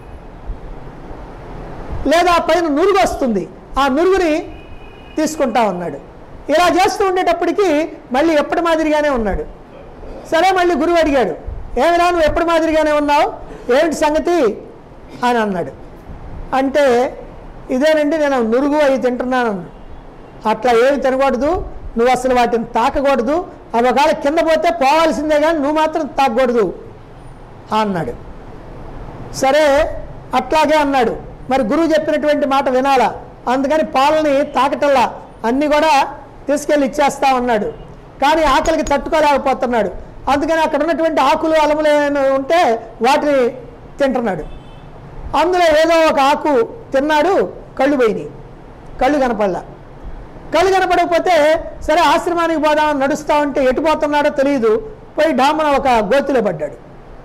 లేదా ఆ పైన నురుగు వస్తుంది ఆ నురుగుని తీసుకుంటా ఉన్నాడు ఇలా చేస్తూ ఉండేటప్పటికి మళ్ళీ ఎప్పటి మాదిరిగానే ఉన్నాడు సరే మళ్ళీ గురువు అడిగాడు ఏమిరా నువ్వు ఎప్పటి మాదిరిగానే ఉన్నావు ఏమిటి సంగతి అని అన్నాడు అంటే ఇదేనండి నేను నురుగు అవి తింటున్నాను అన్నాడు. అట్లా ఏమి తినకూడదు నువ్వు అసలు వాటిని తాకకూడదు అవి ఒకవేళ కింద పోతే పోవాల్సిందే కానీ నువ్వు మాత్రం తాకకూడదు అన్నాడు సరే అట్లాగే అన్నాడు మరి గురువు చెప్పినటువంటి మాట వినాలా అందుకని పాలని తాకటల్లా అన్నీ కూడా తీసుకెళ్ళి ఇచ్చేస్తా ఉన్నాడు కానీ ఆకలికి తట్టుకోలేకపోతున్నాడు అందుకని అక్కడ ఉన్నటువంటి ఆకులు అలములు ఏమైనా ఉంటే వాటిని తింటున్నాడు అందులో ఏదో ఒక ఆకు తిన్నాడు కళ్ళు పోయినాయి కళ్ళు కనపడలా కళ్ళు కనపడకపోతే సరే ఆశ్రమానికి పోదామని నడుస్తా ఉంటే ఎటు పోతున్నాడో తెలియదు పోయి డామన ఒక గోతిలో పడ్డాడు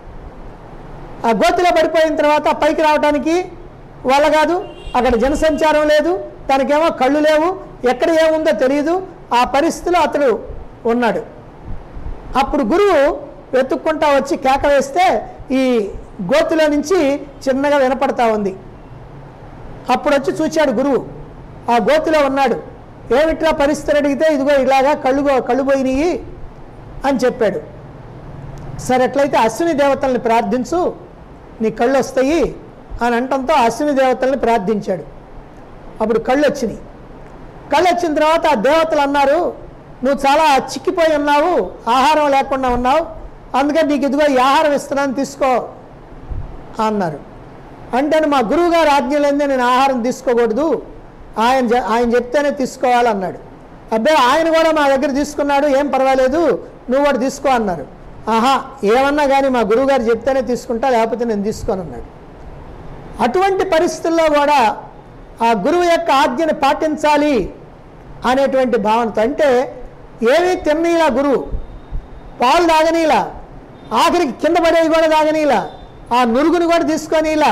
ఆ గోతిలో పడిపోయిన తర్వాత పైకి రావడానికి వల్ల కాదు అక్కడ జనసంచారం లేదు తనకేమో కళ్ళు లేవు ఎక్కడ ఏముందో తెలియదు ఆ పరిస్థితిలో అతడు ఉన్నాడు అప్పుడు గురువు వెతుక్కుంటా వచ్చి కేక వేస్తే ఈ గోతిలో నుంచి చిన్నగా వినపడతా ఉంది అప్పుడు వచ్చి చూశాడు గురువు ఆ గోతిలో ఉన్నాడు ఏమిట్రా పరిస్థితి అడిగితే ఇదిగో ఇలాగా కళ్ళు కళ్ళు పోయినాయి అని చెప్పాడు సరే ఎట్లయితే అశ్విని దేవతల్ని ప్రార్థించు నీ కళ్ళు వస్తాయి అని అంటంతో అశ్విని దేవతల్ని ప్రార్థించాడు అప్పుడు కళ్ళు వచ్చినాయి కళ్ళు వచ్చిన తర్వాత ఆ దేవతలు అన్నారు నువ్వు చాలా చిక్కిపోయి ఉన్నావు ఆహారం లేకుండా ఉన్నావు అందుకని నీకు ఇదిగో ఈ ఆహారం ఇస్తున్నాను తీసుకో అన్నారు అంటే మా గురువు గారు ఆజ్ఞ లేదే నేను ఆహారం తీసుకోకూడదు ఆయన చె- ఆయన చెప్తేనే తీసుకోవాలన్నాడు అబ్బాయి ఆయన కూడా మా దగ్గర తీసుకున్నాడు ఏం పర్వాలేదు నువ్వు కూడా తీసుకో అన్నారు ఆహా ఏమన్నా కానీ మా గురువు గారు చెప్తేనే తీసుకుంటా లేకపోతే నేను తీసుకోను అన్నాడు అటువంటి పరిస్థితుల్లో కూడా ఆ గురువు యొక్క ఆజ్ఞని పాటించాలి అనేటువంటి భావనతో అంటే ఏమీ తిన్నీలా గురువు పాలు తాగనీలా ఆఖరికి కింద పడేవి కూడా తాగనీలా ఆ నురుగుని కూడా తీసుకొనిలా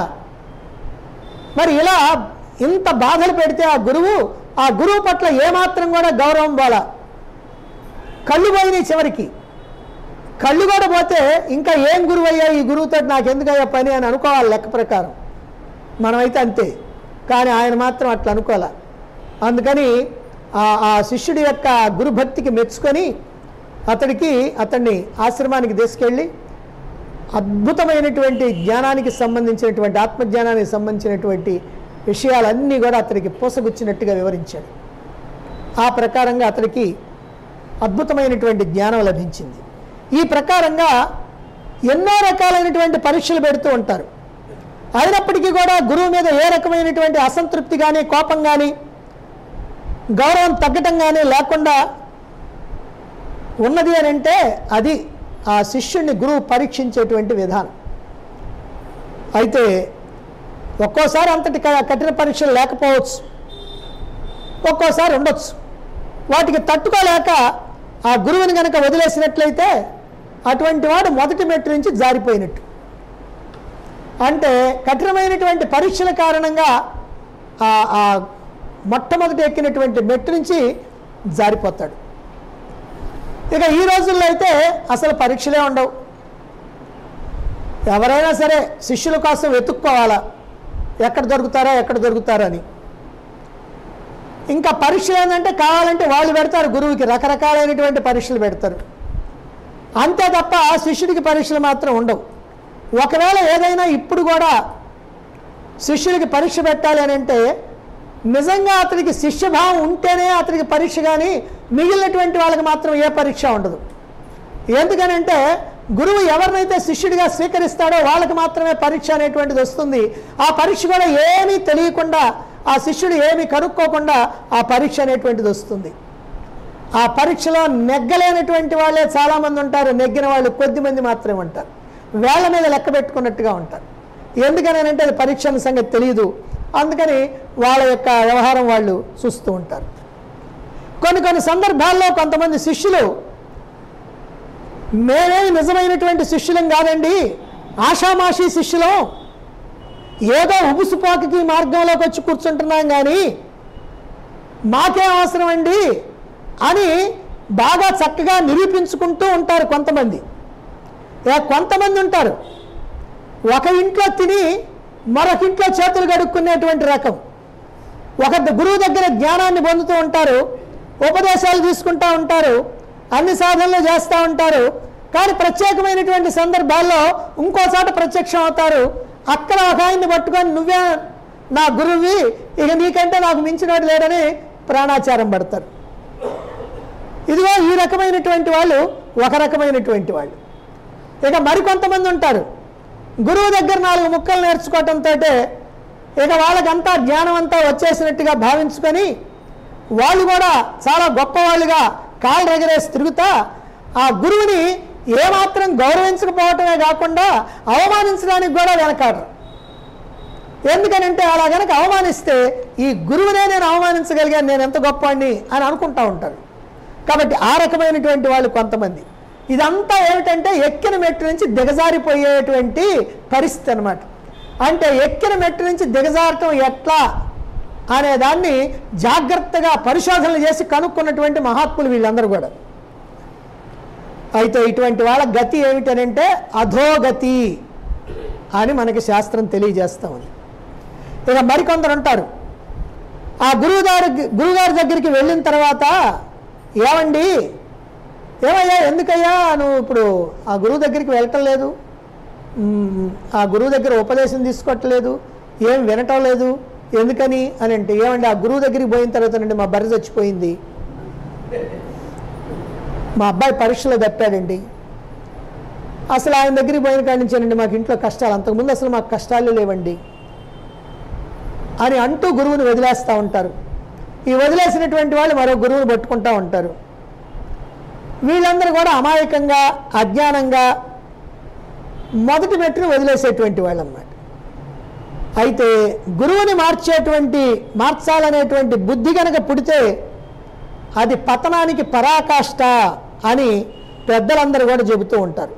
మరి ఇలా ఇంత బాధలు పెడితే ఆ గురువు ఆ గురువు పట్ల ఏమాత్రం కూడా గౌరవం పోలా కళ్ళు పోయినాయి చివరికి కళ్ళు కూడా పోతే ఇంకా ఏం గురువు అయ్యా ఈ గురువుతో నాకు ఎందుకయ్యా పని అని అనుకోవాలి లెక్క ప్రకారం మనమైతే అంతే కానీ ఆయన మాత్రం అట్లా అనుకోలే అందుకని ఆ ఆ శిష్యుడి యొక్క గురుభక్తికి మెచ్చుకొని అతడికి అతన్ని ఆశ్రమానికి తీసుకెళ్ళి అద్భుతమైనటువంటి జ్ఞానానికి సంబంధించినటువంటి ఆత్మజ్ఞానానికి సంబంధించినటువంటి విషయాలన్నీ కూడా అతనికి పూసగుచ్చినట్టుగా వివరించాడు ఆ ప్రకారంగా అతనికి అద్భుతమైనటువంటి జ్ఞానం లభించింది ఈ ప్రకారంగా ఎన్నో రకాలైనటువంటి పరీక్షలు పెడుతూ ఉంటారు అయినప్పటికీ కూడా గురువు మీద ఏ రకమైనటువంటి అసంతృప్తి కానీ కోపం కానీ గౌరవం తగ్గటం కానీ లేకుండా ఉన్నది అని అంటే అది ఆ శిష్యుణ్ణి గురువు పరీక్షించేటువంటి విధానం అయితే ఒక్కోసారి అంతటి క- కఠిన పరీక్షలు లేకపోవచ్చు ఒక్కోసారి ఉండొచ్చు వాటికి తట్టుకోలేక ఆ గురువుని కనుక వదిలేసినట్లయితే అటువంటి వాడు మొదటి మెట్టు నుంచి జారిపోయినట్టు అంటే కఠినమైనటువంటి పరీక్షల కారణంగా ఆ ఆ మొట్టమొదటి ఎక్కినటువంటి మెట్టు నుంచి జారిపోతాడు ఇక ఈ రోజుల్లో అయితే అసలు పరీక్షలే ఉండవు ఎవరైనా సరే శిష్యుల కోసం వెతుక్కోవాలా ఎక్కడ దొరుకుతారా ఎక్కడ దొరుకుతారా అని ఇంకా పరీక్షలు ఏంటంటే కావాలంటే వాళ్ళు పెడతారు గురువుకి రకరకాలైనటువంటి పరీక్షలు పెడతారు అంతే తప్ప శిష్యుడికి పరీక్షలు మాత్రం ఉండవు ఒకవేళ ఏదైనా ఇప్పుడు కూడా శిష్యుడికి పరీక్ష పెట్టాలి అని అంటే నిజంగా అతనికి శిష్యభావం ఉంటేనే అతనికి పరీక్ష కానీ మిగిలినటువంటి వాళ్ళకి మాత్రం ఏ పరీక్ష ఉండదు ఎందుకనంటే గురువు ఎవరినైతే శిష్యుడిగా స్వీకరిస్తాడో వాళ్ళకి మాత్రమే పరీక్ష అనేటువంటిది వస్తుంది ఆ పరీక్ష కూడా ఏమీ తెలియకుండా ఆ శిష్యుడు ఏమీ కనుక్కోకుండా ఆ పరీక్ష అనేటువంటిది వస్తుంది ఆ పరీక్షలో నెగ్గలేనటువంటి వాళ్ళే చాలామంది ఉంటారు నెగ్గిన వాళ్ళు కొద్ది మంది మాత్రమే ఉంటారు వేళ్ల మీద లెక్క పెట్టుకున్నట్టుగా ఉంటారు ఎందుకని అంటే అది పరీక్ష అనే సంగతి తెలియదు అందుకని వాళ్ళ యొక్క వ్యవహారం వాళ్ళు చూస్తూ ఉంటారు కొన్ని కొన్ని సందర్భాల్లో కొంతమంది శిష్యులు మేమేమి నిజమైనటువంటి శిష్యులం కాదండి ఆషామాషి శిష్యులం ఏదో ఉబుసుపాకి మార్గంలోకి వచ్చి కూర్చుంటున్నాం కానీ మాకేం అవసరం అండి అని బాగా చక్కగా నిరూపించుకుంటూ ఉంటారు కొంతమంది ఇక కొంతమంది ఉంటారు ఒక ఇంట్లో తిని మరొక ఇంట్లో చేతులు కడుక్కునేటువంటి రకం ఒక గురువు దగ్గర జ్ఞానాన్ని పొందుతూ ఉంటారు ఉపదేశాలు తీసుకుంటూ ఉంటారు అన్ని సాధనలు చేస్తూ ఉంటారు కానీ ప్రత్యేకమైనటువంటి సందర్భాల్లో ఇంకో చోట ప్రత్యక్షం అవుతారు అక్కడ ఒక ఆయన్ని పట్టుకొని నువ్వే నా గురువువి ఇక నీకంటే నాకు మించినోడు లేడని ప్రాణాచారం పడతారు ఇదిగో ఈ రకమైనటువంటి వాళ్ళు ఒక రకమైనటువంటి వాళ్ళు ఇక మరికొంతమంది ఉంటారు గురువు దగ్గర నాలుగు ముక్కలు నేర్చుకోవటంతో ఇక వాళ్ళకంతా జ్ఞానం అంతా వచ్చేసినట్టుగా భావించుకొని వాళ్ళు కూడా చాలా గొప్పవాళ్ళుగా కాళ్ళు ఎగరేసి తిరుగుతా ఆ గురువుని ఏమాత్రం గౌరవించకపోవటమే కాకుండా అవమానించడానికి కూడా వెనకాడరు ఎందుకనంటే అలా గనక అవమానిస్తే ఈ గురువునే నేను అవమానించగలిగాను నేను ఎంత గొప్పవాడిని అని అనుకుంటా ఉంటారు కాబట్టి ఆ రకమైనటువంటి వాళ్ళు కొంతమంది ఇదంతా ఏమిటంటే ఎక్కిన మెట్టు నుంచి దిగజారిపోయేటువంటి పరిస్థితి అనమాట అంటే ఎక్కిన మెట్టు నుంచి దిగజారటం ఎట్లా అనే దాన్ని జాగ్రత్తగా పరిశోధనలు చేసి కనుక్కున్నటువంటి మహాత్ములు వీళ్ళందరూ కూడా అయితే ఇటువంటి వాళ్ళ గతి ఏమిటనంటే అధోగతి అని మనకి శాస్త్రం తెలియజేస్తా ఉంది ఇక మరికొందరు ఉంటారు ఆ గురువుగారి గురువుగారి దగ్గరికి వెళ్ళిన తర్వాత ఏమండి ఏమయ్యా ఎందుకయ్యా నువ్వు ఇప్పుడు ఆ గురువు దగ్గరికి వెళ్ళటం లేదు మ్మ్, ఆ గురువు దగ్గర ఉపదేశం తీసుకోవట్లేదు ఏం వినటం లేదు ఎందుకని అని అంటే ఏమండి ఆ గురువు దగ్గరికి పోయిన తర్వాత నుండి మా బర్రె చచ్చిపోయింది మా అబ్బాయి పరీక్షలో తప్పాడండి అసలు ఆయన దగ్గరికి పోయిన కాడి నుంచేనండి మాకు ఇంట్లో కష్టాలు అంతకుముందు అసలు మాకు కష్టాలు లేవండి అని అంటూ గురువుని వదిలేస్తూ ఉంటారు ఈ వదిలేసినటువంటి వాళ్ళు మరో గురువుని పట్టుకుంటూ ఉంటారు వీళ్ళందరూ కూడా అమాయకంగా అజ్ఞానంగా మొదటి మెట్టును వదిలేసేటువంటి వాళ్ళు అన్నమాట అయితే గురువుని మార్చేటువంటి మార్చాలనేటువంటి బుద్ధి కనుక పుడితే అది పతనానికి పరాకాష్ట అని పెద్దలందరూ కూడా చెబుతూ ఉంటారు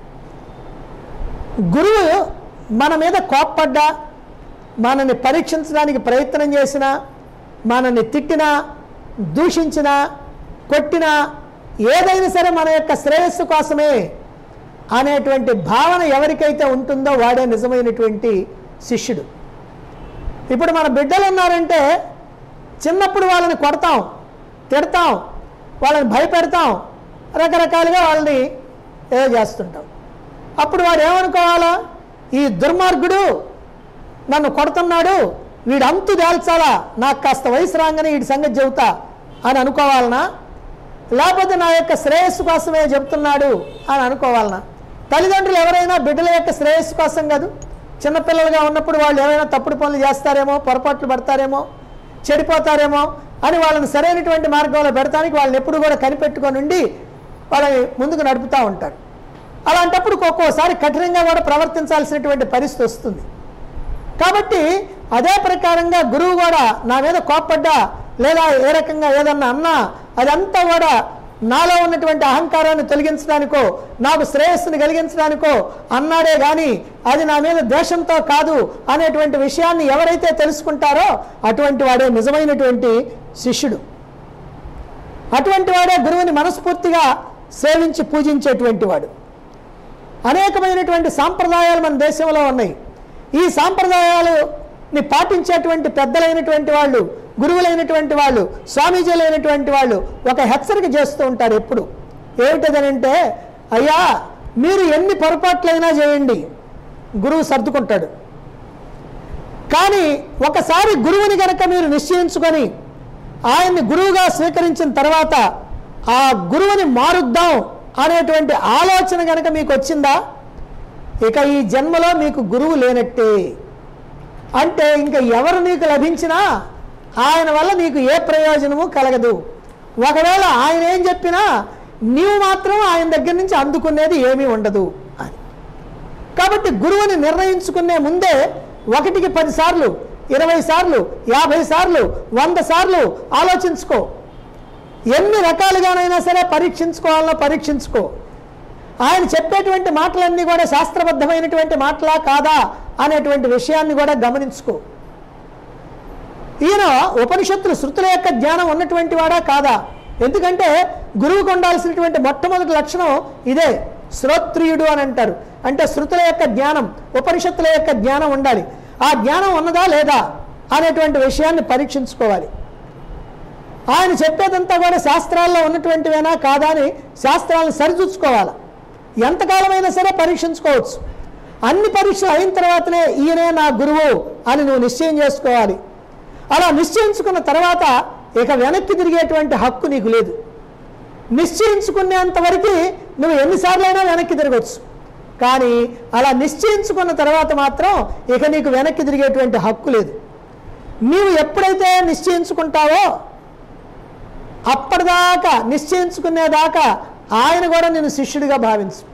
గురువు మన మీద కోప్పడ్డా మనల్ని పరీక్షించడానికి ప్రయత్నం చేసినా మనల్ని తిట్టినా దూషించినా కొట్టినా ఏదైనా సరే మన యొక్క శ్రేయస్సు కోసమే అనేటువంటి భావన ఎవరికైతే ఉంటుందో వాడే నిజమైనటువంటి శిష్యుడు ఇప్పుడు మన బిడ్డలు ఉన్నారంటే చిన్నప్పుడు వాళ్ళని కొడతాం తిడతాం వాళ్ళని భయపెడతాం రకరకాలుగా వాళ్ళని ఏదో చేస్తుంటాం అప్పుడు వాడు ఏమనుకోవాలా ఈ దుర్మార్గుడు నన్ను కొడుతున్నాడు వీడు అంతు తేల్చాలా నాకు కాస్త వయసు రాగానే వీడి సంగతి చెబుతా అని అనుకోవాలనా లేకపోతే నా యొక్క శ్రేయస్సు కోసమే చెప్తున్నాడు అని అనుకోవాలనా తల్లిదండ్రులు ఎవరైనా బిడ్డల యొక్క శ్రేయస్సు కోసం కాదు చిన్నపిల్లలుగా ఉన్నప్పుడు వాళ్ళు ఏమైనా తప్పుడు పనులు చేస్తారేమో పొరపాట్లు పడతారేమో చెడిపోతారేమో అని వాళ్ళని సరైనటువంటి మార్గంలో పెడతానికి వాళ్ళని ఎప్పుడు కూడా కనిపెట్టుకొని ఉండి వాళ్ళని ముందుకు నడుపుతూ ఉంటారు అలాంటప్పుడు ఒక్కోసారి కఠినంగా కూడా ప్రవర్తించాల్సినటువంటి పరిస్థితి వస్తుంది కాబట్టి అదే ప్రకారంగా గురువు కూడా నా మీద కోప్పడ్డా లేదా ఏ రకంగా ఏదన్నా అన్నా అదంతా కూడా నాలో ఉన్నటువంటి అహంకారాన్ని తొలగించడానికో నాకు శ్రేయస్సుని కలిగించడానికో అన్నాడే కానీ అది నా మీద ద్వేషంతో కాదు అనేటువంటి విషయాన్ని ఎవరైతే తెలుసుకుంటారో అటువంటి వాడే నిజమైనటువంటి శిష్యుడు అటువంటి వాడే గురువుని మనస్ఫూర్తిగా సేవించి పూజించేటువంటి వాడు అనేకమైనటువంటి సాంప్రదాయాలు మన దేశంలో ఉన్నాయి ఈ సాంప్రదాయాలని పాటించేటువంటి పెద్దలైనటువంటి వాళ్ళు గురువులైనటువంటి వాళ్ళు స్వామీజీలైనటువంటి వాళ్ళు ఒక హెచ్చరిక చేస్తూ ఉంటారు ఎప్పుడు ఏమిటదనంటే అయ్యా మీరు ఎన్ని పొరపాట్లైనా చేయండి గురువు సర్దుకుంటాడు కానీ ఒకసారి గురువుని గనక మీరు నిశ్చయించుకొని ఆయన్ని గురువుగా స్వీకరించిన తర్వాత ఆ గురువుని మారుద్దాం అనేటువంటి ఆలోచన గనక మీకు వచ్చిందా ఇక ఈ జన్మలో మీకు గురువు లేనట్టే అంటే ఇంకా ఎవరు నీకు లభించినా ఆయన వల్ల నీకు ఏ ప్రయోజనము కలగదు ఒకవేళ ఆయన ఏం చెప్పినా నీవు మాత్రం ఆయన దగ్గర నుంచి అందుకునేది ఏమీ ఉండదు అని కాబట్టి గురువుని నిర్ణయించుకునే ముందే ఒకటికి పది సార్లు ఇరవై సార్లు యాభై సార్లు వంద సార్లు ఆలోచించుకో ఎన్ని రకాలుగానైనా సరే పరీక్షించుకోవాలన్నా పరీక్షించుకో ఆయన చెప్పేటువంటి మాటలన్నీ కూడా శాస్త్రబద్ధమైనటువంటి మాటలా కాదా అనేటువంటి విషయాన్ని కూడా గమనించుకో ఈయన ఉపనిషత్తులు శృతుల యొక్క జ్ఞానం ఉన్నటువంటి వాడా కాదా ఎందుకంటే గురువుకు ఉండాల్సినటువంటి మొట్టమొదటి లక్షణం ఇదే శ్రోత్రియుడు అని అంటారు అంటే శృతుల యొక్క జ్ఞానం ఉపనిషత్తుల యొక్క జ్ఞానం ఉండాలి ఆ జ్ఞానం ఉన్నదా లేదా అనేటువంటి విషయాన్ని పరీక్షించుకోవాలి ఆయన చెప్పేదంతా కూడా శాస్త్రాల్లో ఉన్నటువంటివేనా కాదా అని శాస్త్రాలను సరిచూసుకోవాలి ఎంతకాలమైనా సరే పరీక్షించుకోవచ్చు అన్ని పరీక్షలు అయిన తర్వాతనే ఈయనే నా గురువు అని నువ్వు నిశ్చయం చేసుకోవాలి అలా నిశ్చయించుకున్న తర్వాత ఇక వెనక్కి తిరిగేటువంటి హక్కు నీకు లేదు నిశ్చయించుకునేంత వరకు నువ్వు ఎన్నిసార్లైనా వెనక్కి తిరగచ్చు కానీ అలా నిశ్చయించుకున్న తర్వాత మాత్రం ఇక నీకు వెనక్కి తిరిగేటువంటి హక్కు లేదు నీవు ఎప్పుడైతే నిశ్చయించుకుంటావో అప్పటిదాకా నిశ్చయించుకునేదాకా ఆయన కూడా నేను శిష్యుడిగా భావించు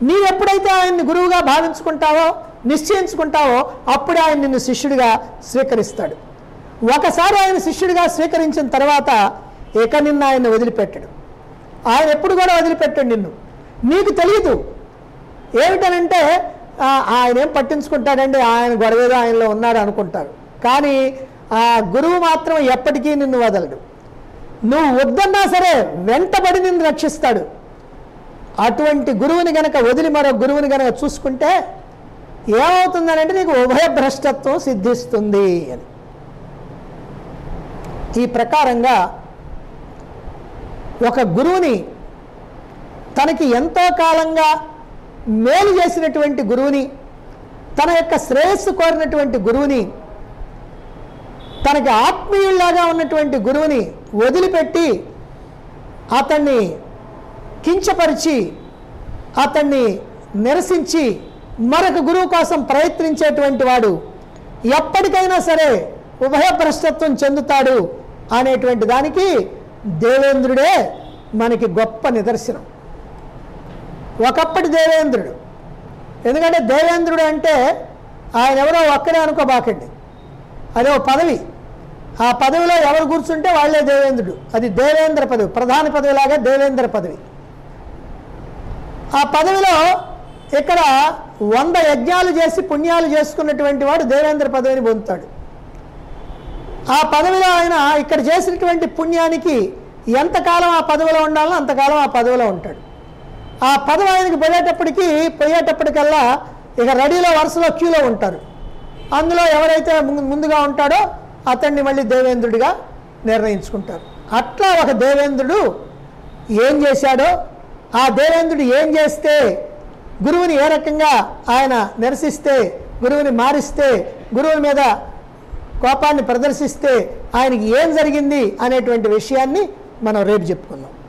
నీ ఎప్పుడైతే ఆయన్ని గురువుగా భావించుకుంటావో నిశ్చయించుకుంటావో అప్పుడే ఆయన నిన్ను శిష్యుడిగా స్వీకరిస్తాడు ఒకసారి ఆయన శిష్యుడిగా స్వీకరించిన తర్వాత ఇక నిన్ను ఆయన వదిలిపెట్టడు ఆయన ఎప్పుడు కూడా వదిలిపెట్టాడు నిన్ను నీకు తెలియదు ఏమిటనంటే ఆ, ఆయన ఏం పట్టించుకుంటాడండి ఆయన గొడవేదో ఆయనలో ఉన్నాడు అనుకుంటారు కానీ ఆ గురువు మాత్రం ఎప్పటికీ నిన్ను వదలడు నువ్వు వద్దన్నా సరే వెంటబడి నిన్ను రక్షిస్తాడు అటువంటి గురువుని గనక వదిలి మరో గురువుని గనక చూసుకుంటే ఏమవుతుందనంటే నీకు ఉభయ భ్రష్టత్వం సిద్ధిస్తుంది అని ఈ ప్రకారంగా ఒక గురువుని తనకి ఎంతో కాలంగా మేలు చేసినటువంటి గురువుని తన యొక్క శ్రేయస్సు కోరినటువంటి గురువుని తనకి ఆత్మీయుల్లాగా ఉన్నటువంటి గురువుని వదిలిపెట్టి అతన్ని కించపరిచి అతన్ని నిరసించి మరొక గురువు కోసం ప్రయత్నించేటువంటి వాడు ఎప్పటికైనా సరే ఉభయభ్రష్టత్వం చెందుతాడు అనేటువంటి దానికి దేవేంద్రుడే మనకి గొప్ప నిదర్శనం ఒకప్పటి దేవేంద్రుడు ఎందుకంటే దేవేంద్రుడు అంటే ఆయన ఎవరో ఒక్కడే అనుకోబాకండి అదే పదవి ఆ పదవిలో ఎవరు కూర్చుంటే వాళ్ళే దేవేంద్రుడు అది దేవేంద్ర పదవి ప్రధాన పదవిలాగా దేవేంద్ర పదవి ఆ పదవిలో ఇక్కడ వంద యజ్ఞాలు చేసి పుణ్యాలు చేసుకున్నటువంటి వాడు దేవేంద్ర పదవిని పొందుతాడు ఆ పదవిలో ఆయన ఇక్కడ చేసినటువంటి పుణ్యానికి ఎంతకాలం ఆ పదవిలో ఉండాలో అంతకాలం ఆ పదవిలో ఉంటాడు ఆ పదవి ఆయనకి పోయేటప్పటికి పోయేటప్పటికల్లా ఇక రెడీలో వరుసలో క్యూలో ఉంటారు అందులో ఎవరైతే ముందు- ముందుగా ఉంటాడో అతన్ని మళ్ళీ దేవేంద్రుడిగా నిర్ణయించుకుంటారు అట్లా ఒక దేవేంద్రుడు ఏం చేశాడో ఆ దేవేంద్రుడు ఏం చేస్తే గురువుని ఏ రకంగా ఆయన నిరసిస్తే గురువుని మారిస్తే గురువుని మీద కోపాన్ని ప్రదర్శిస్తే ఆయనకి ఏం జరిగింది అనేటువంటి విషయాన్ని మనం రేపు చెప్పుకుందాం